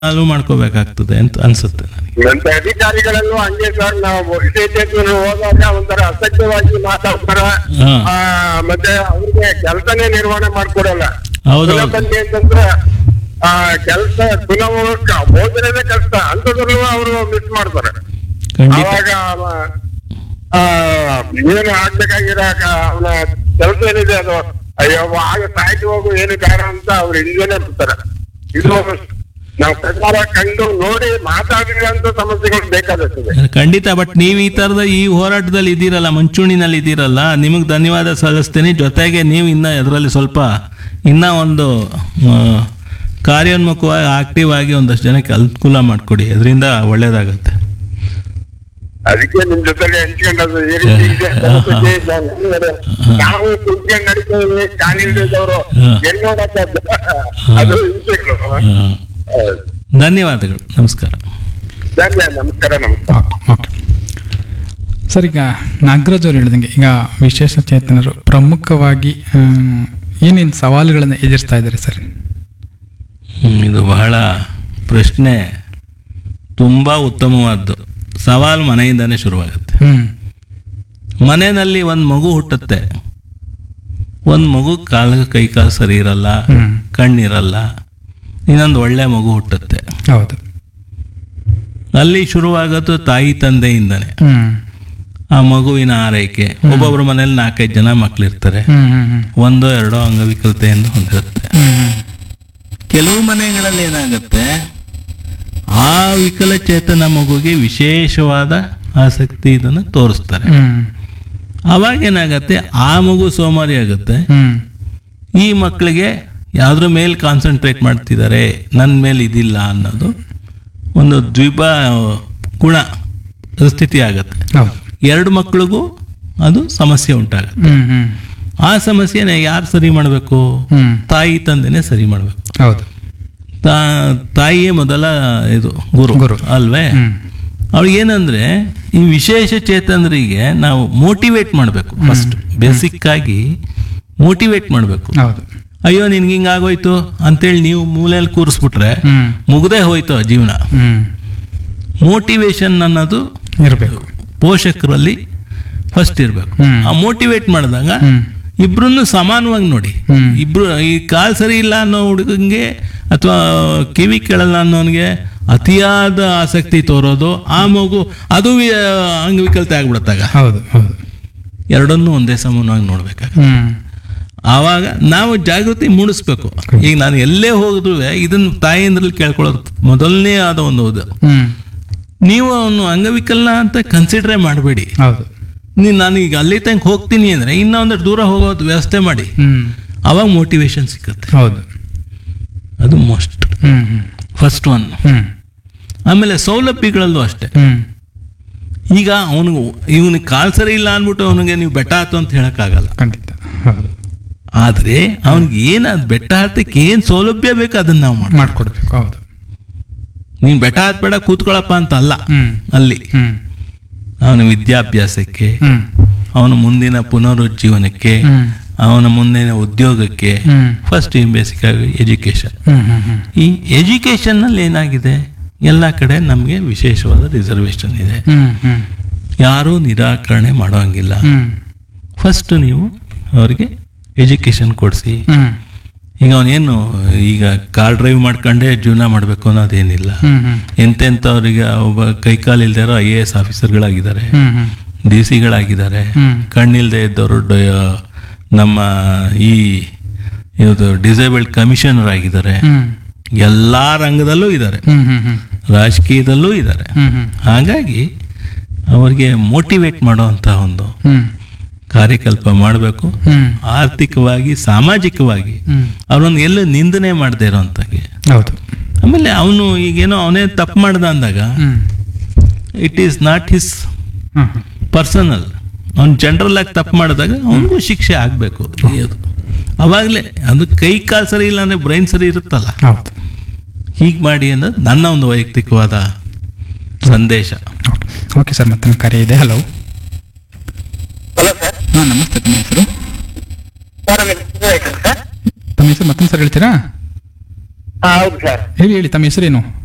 ಚಾಲು ಮಾಡ್ಕೋಬೇಕಾಗ್ತದೆ ಅಂತ ಅನ್ಸುತ್ತೆ ನನಗೆ ಅಂತ ಅಧಿಕಾರಿಗಳಲ್ಲೂ ಹಂಗೆ ಸರ್ ನಾವು ವಿಶೇಷಜ್ಞರು ಹೋದಾಗ ಒಂಥರ ಅಸಭ್ಯವಾಗಿ ಮಾತಾಡ್ತಾರ ಹಾ. ಆ, ಮತ್ತೆ ಅವ್ರಿಗೆ ಕೆಲಸನೇ ನಿರ್ವಹಣೆ ಮಾಡ್ಕೊಡಲ್ಲ ಹೌದೌದು. ಪುನಃ ಬಂದಿ ಅಂತಂದ್ರೆ ಆ ಕೆಲಸ ಪುನಃ ಕ- ಭೋಜನನೇ ಕಷ್ಟ ಅಂತದ್ರಲ್ಲೂ ಅವರು ಮಿಸ್ ಮಾಡ್ತಾರೆ ಖಂಡಿತ ಅವಾಗ ಅವ- ಆ, ಏನು ಆಗ್ಬೇಕಾಗಿರೋ ಅವನ ಕೆಲಸ ಏನಿದೆ ಅದು ಅಯ್ಯೋ ಆಗ ಸಾಯ್ತು ಹೋಗು ಏನು ಬೇಡ ಅಂತ ಅವ್ರು ಹಿಂದೆನೆ ಬಿಡ್ತಾರೆ ಇದು ನಾವು ಪ್ರಕಾರ ಕಂಡು ನೋಡಿ ಮಾತಾಡಿರೋಂಥ ಸಮಸ್ಯೆಗಳು ಬೇಕಾಗುತ್ತದೆ ಖಂಡಿತ ಬಟ್ ನೀವು ಈ ತರದ ಈ ಹೋರಾಟದಲ್ಲಿ ಇದ್ದೀರಲ್ಲ ಮುಂಚೂಣಿನಲ್ಲಿ ಇದ್ದೀರಲ್ಲ ನಿಮಗೆ ಧನ್ಯವಾದ ಸಲ್ಲಿಸ್ತೀನಿ ಜೊತೆಗೆ ನೀವು ಇನ್ನ ಅದರಲ್ಲಿ ಸ್ವಲ್ಪ ಇನ್ನ ಒಂದು ಆ, ಕಾರ್ಯೋನ್ಮುಖವಾಗಿ ಆಕ್ಟಿವ್ ಆಗಿ ಒಂದಷ್ಟು ಜನಕ್ಕೆ ಅನುಕೂಲ ಮಾಡಿಕೊಡಿ ಅದರಿಂದ ಒಳ್ಳೇದಾಗತ್ತೆ ಅದಕ್ಕೆ ನಿಮ್ ಜೊತೆಲಿ ಹಂಚ್ಕೊಂಡದ್ದು ಈ ರೀತಿ ಇದೆ ಸಮಸ್ಯೆ ಇದೆ. ನಾವು ಕುಂತ್ಕೊಂಡು ನಡೀತೀವಿ ಕಾಲಿಲ್ದವರು ಹಾ. ಎಲ್ಲಿ ನೋಡಕ್ಕೆ ಅದು ಹಿಂಸೆಗಳು ಆ, ಧನ್ಯವಾದಗಳು ನಮಸ್ಕಾರ ಧನ್ಯ ನಮಸ್ಕಾರ ನಮಸ್ಕಾರ ಓಕೆ ಓಕೆ ಸರ್ ಈಗ ನಾಗರಾಜ್ ಅವ್ರು ಹೇಳಿದಂಗೆ ಈಗ ವಿಶೇಷ ಚೇತನರು ಪ್ರಮುಖವಾಗಿ ಏನೇನು ಸವಾಲುಗಳನ್ನು ಎದುರಿಸ್ತಾ ಇದ್ದಾರೆ ಸರ್ ಹ್ಮ್, ಇದು ಬಹಳ ಪ್ರಶ್ನೆ ತುಂಬ ಉತ್ತಮವಾದ್ದು ಸವಾಲು ಮನೆಯಿಂದನೇ ಶುರುವಾಗುತ್ತೆ ಹ್ಮ್ ಮನೆಯಲ್ಲಿ ಒಂದು ಮಗು ಹುಟ್ಟುತ್ತೆ ಒಂದು ಮಗು ಕಾಲ ಕೈ ಕಾಲು ಸರಿ ಇರಲ್ಲ ಹ್ಮ್ ಕಣ್ಣಿರಲ್ಲ ಇನ್ನೊಂದು ಒಳ್ಳೆ ಮಗು ಹುಟ್ಟುತ್ತೆ ಹೌದು ಅಲ್ಲಿ ಶುರುವಾಗೋದು ತಾಯಿ ತಂದೆಯಿಂದನೇ ಹ್ಮ್ ಆ ಮಗುವಿನ ಆರೈಕೆ ಒಬ್ಬೊಬ್ಬರ ಮನೇಲಿ ನಾಲ್ಕೈದು ಜನ ಮಕ್ಕಳಿರ್ತಾರೆ ಹ್ಮ್ ಹ್ಮ್ ಹ್ಮ್ ಒಂದೋ ಎರಡೋ ಅಂಗವಿಕಲತೆಯಿಂದ ಹೊಂದಿರುತ್ತೆ ಹ್ಮ್ ಕೆಲವು ಮನೆಗಳಲ್ಲಿ ಏನಾಗುತ್ತೆ ಆ ವಿಕಲಚೇತನ ಮಗುಗೆ ವಿಶೇಷವಾದ ಆಸಕ್ತಿ ಇದನ್ನು ತೋರಿಸ್ತಾರೆ ಹ್ಮ್ ಅವಾಗ ಏನಾಗತ್ತೆ ಆ ಮಗು ಸೋಮಾರಿ ಆಗುತ್ತೆ ಹ್ಮ್ ಈ ಮಕ್ಕಳಿಗೆ ಯಾವ್ದ್ರ ಮೇಲೆ ಕಾನ್ಸಂಟ್ರೇಟ್ ಮಾಡ್ತಿದ್ದಾರೆ ನನ್ನ ಮೇಲೆ ಇದಿಲ್ಲ ಅನ್ನೋದು ಒಂದು ದ್ವಿಬ ಗುಣ ಸ್ಥಿತಿ ಆಗತ್ತೆ ಹೌದು ಎರಡು ಮಕ್ಕಳಿಗೂ ಅದು ಸಮಸ್ಯೆ ಉಂಟಾಗುತ್ತೆ ಹ್ಮ್ ಹ್ಮ್ ಆ ಸಮಸ್ಯೆನ ಯಾರು ಸರಿ ಮಾಡಬೇಕು ಹ್ಮ್ ತಾಯಿ ತಂದೆನೇ ಸರಿ ಮಾಡಬೇಕು ಹೌದು ತಾಯಿಯೇ ಮೊದಲ ಇದು ಗುರು ಗುರು. ಅಲ್ವೇ ಹ್ಮ್ ಅವ್ರಿಗೆ ಏನಂದ್ರೆ ಈ ವಿಶೇಷ ಚೇತನರಿಗೆ ನಾವು ಮೋಟಿವೇಟ್ ಮಾಡಬೇಕು ಫಸ್ಟ್ ಬೇಸಿಕ್ ಆಗಿ ಮೋಟಿವೇಟ್ ಮಾಡಬೇಕು ಹೌದು ಅಯ್ಯೋ ನಿನ್ಗೆ ಹಿಂಗಾಗೋಯ್ತು ಅಂತೇಳಿ ನೀವು ಮೂಲೆಯಲ್ಲಿ ಕೂರಿಸ್ಬಿಟ್ರೆ ಹ್ಮ್ ಮುಗ್ದೇ ಹೋಯ್ತು ಆ ಜೀವನ ಹ್ಮ್ ಮೋಟಿವೇಶನ್ ಅನ್ನೋದು ಇರಬೇಕು ಪೋಷಕರಲ್ಲಿ ಫಸ್ಟ್ ಇರಬೇಕು ಹ್ಮ್. ಆ ಮೋಟಿವೇಟ್ ಮಾಡಿದಾಗ ಹ್ಮ್ ಇಬ್ರನ್ನು ಸಮಾನವಾಗಿ ನೋಡಿ ಹ್ಮ್. ಇಬ್ರು ಈ ಕಾಲ್ ಸರಿ ಇಲ್ಲ ಅನ್ನೋ ಹುಡುಗಂಗೆ ಅಥವಾ ಕಿವಿ ಕೇಳಲ್ಲ ಅನ್ನೋನ್ಗೆ ಅತಿಯಾದ ಆಸಕ್ತಿ ತೋರೋದು ಆ ಮಗು ಅದು ವಿ- ಅಂಗವಿಕಲತೆ ಆಗ್ಬಿಡತ್ತಾಗ ಹೌದು ಹೌದು ಎರಡನ್ನೂ ಒಂದೇ ಸಮಾನವಾಗಿ ನೋಡ್ಬೇಕಾಗ ಹ್ಮ್ ಆವಾಗ ನಾವು ಜಾಗೃತಿ ಮೂಡಿಸ್ಬೇಕು ಈಗ ನಾನು ಎಲ್ಲೇ ಹೋಗಿದ್ರು ಇದನ್ನ ತಾಯಿಯಿಂದ್ರಲ್ಲಿ ಕೇಳ್ಕೊಳ್ಳೋದು ಮೊದಲನೇ ಆದ ಒಂದು ಇದು ಹ್ಮ್ ನೀವು ಅವನು ಅಂಗವಿಕಲ ಅಂತ ಕನ್ಸಿಡ್ರೇ ಮಾಡಬೇಡಿ ಹೌದು ನೀನು ನಾನು ಈಗ ಅಲ್ಲಿ ತನಕ ಹೋಗ್ತೀನಿ ಅಂದ್ರೆ ಇನ್ನೂ ಒಂದಷ್ಟು ದೂರ ಹೋಗೋದು ವ್ಯವಸ್ಥೆ ಮಾಡಿ ಹ್ಮ್ ಅವಾಗ ಮೋಟಿವೇಶನ್ ಸಿಕ್ಕುತ್ತೆ ಹೌದು ಅದು most hmm hmm first one ಹ್ಮ್ ಆಮೇಲೆ ಸೌಲಭ್ಯಗಳಲ್ಲೂ ಅಷ್ಟೇ ಹ್ಮ್ ಈಗ ಅವನಿಗೆ ಇವನಿಗೆ ಕಾಲ್ ಸರಿ ಇಲ್ಲ ಅಂದ್ಬಿಟ್ಟು ಅವನಿಗೆ ನೀವು ಬೆಟ್ಟ ಹತ್ತು ಅಂತ ಹೇಳಕ್ಕಾಗಲ್ಲ ಖಂಡಿತ ಹೌದು ಆದ್ರೆ ಅವನಿಗೆ ಏನು ಅದು ಬೆಟ್ಟ ಹತ್ತಕ್ಕೆ ಏನು ಸೌಲಭ್ಯ ಬೇಕು ಅದನ್ನ ನಾವು ಮಾಡಿ ಮಾಡ್ಕೊಡ್ಬೇಕು ಹೌದು ನೀನು ಬೆಟ್ಟ ಹತ್ಬೇಡ ಕೂತ್ಕೊಳ್ಳಪ್ಪ ಅಂತ ಅಲ್ಲ ಹ್ಮ್ ಅಲ್ಲಿ ಹ್ಮ್ ಅವನ ವಿದ್ಯಾಭ್ಯಾಸಕ್ಕೆ ಹ್ಮ್ ಅವನ ಮುಂದಿನ ಪುನರುಜ್ಜೀವನಕ್ಕೆ ಹ್ಮ್ ಅವನ ಮುಂದಿನ ಉದ್ಯೋಗಕ್ಕೆ ಹ್ಮ್ ಫಸ್ಟ್ ಬೇಸಿಕ್ ಆಗಿ ಎಜುಕೇಶನ್ ಹ್ಮ್ ಹ್ಮ್ ಹ್ಮ್ ಈ ಎಜುಕೇಶನ್ನಲ್ಲಿ ಏನಾಗಿದೆ ಎಲ್ಲ ಕಡೆ ನಮಗೆ ವಿಶೇಷವಾದ ರಿಸರ್ವೇಶನ್ ಇದೆ ಹ್ಮ್ ಹ್ಮ್ ಯಾರೂ ನಿರಾಕರಣೆ ಮಾಡೋಂಗಿಲ್ಲ ಹ್ಮ್ ಫಸ್ಟ್ ನೀವು ಅವರಿಗೆ ಎಜುಕೇಶನ್ ಕೊಡಿಸಿ ಹ್ಮ್ ಈಗ ಅವನೇನು ಈಗ ಕಾರ್ ಡ್ರೈವ್ ಮಾಡ್ಕೊಂಡೇ ಜೀವನ ಮಾಡಬೇಕು ಅನ್ನೋದೇನಿಲ್ಲ ಹ್ಮ್ ಹ್ಮ್ ಎಂತೆಂಥವ್ರಿಗೆ ಒಬ್ಬ ಕೈಕಾಲು ಇಲ್ದಿರೋ ಐ ಎ ಎಸ್ ಆಫೀಸರ್ಗಳಾಗಿದ್ದಾರೆ ಹ್ಮ್ ಹ್ಮ್ ಡಿ ಸಿಗಳಾಗಿದ್ದಾರೆ ಹ್ಮ್. ಕಣ್ಣಿಲ್ದೆ ಇದ್ದವರು ಡ- ನಮ್ಮ ಈ ಇದು ಡಿಸೇಬಲ್ಡ್ ಕಮಿಷನರ್ ಆಗಿದ್ದಾರೆ ಹ್ಮ್ ಎಲ್ಲ ರಂಗದಲ್ಲೂ ಇದ್ದಾರೆ ಹ್ಮ್ ಹ್ಮ್ ಹ್ಮ್ ರಾಜಕೀಯದಲ್ಲೂ ಇದ್ದಾರೆ ಹ್ಮ್ ಹ್ಮ್ ಹಾಗಾಗಿ ಅವರಿಗೆ ಮೋಟಿವೇಟ್ ಮಾಡುವಂಥ ಒಂದು ಹ್ಮ್ ಕಾರ್ಯಕಲ್ಪ ಮಾಡಬೇಕು ಹ್ಮ್ ಆರ್ಥಿಕವಾಗಿ ಸಾಮಾಜಿಕವಾಗಿ ಹ್ಮ್ ಅವರನ್ನು ಎಲ್ಲೂ ನಿಂದನೆ ಮಾಡದೇ ಇರೋಂಥಗೆ ಹೌದು ಆಮೇಲೆ ಅವನು ಈಗೇನೋ ಅವನೇ ತಪ್ಪು ಮಾಡ್ದ ಅಂದಾಗ ಹ್ಮ್ it is not his hmm hmm personal ಅವ್ನು ಜನರಲ್ ಆಗಿ ತಪ್ಪು ಮಾಡಿದಾಗ ಅವನಿಗೂ ಶಿಕ್ಷೆ ಆಗಬೇಕು ಅದು ಅವಾಗಲೇ ಅದು ಕೈ ಕಾಲು ಸರಿ ಇಲ್ಲ ಅಂದರೆ ಬ್ರೈನ್ ಸರಿ ಇರುತ್ತಲ್ಲ ಹೌದು ಹೀಗೆ ಮಾಡಿ ಅನ್ನೋದು ನನ್ನ ಒಂದು ವೈಯಕ್ತಿಕವಾದ ಸಂದೇಶ ಓಕೆ ಸರ್ ಮತ್ತೊಂದು ಕರೆ ಇದೆ ಹಲೋ ಹಲೋ ಸರ್ ಹಾಂ ನಮಸ್ತೆ ತಮ್ಮ ಹೆಸರು ಸರ್ ಆಮೇಲೆ ಸರ್ ತಮ್ಮ ಹೆಸರು ಮತ್ತೊಂದು ಸರ್ ಹೇಳ್ತೀರಾ ಹಾ ಹೌದು ಸರ್ ಹೇಳಿ ಹೇಳಿ ತಮ್ಮ ಹೆಸರೇನು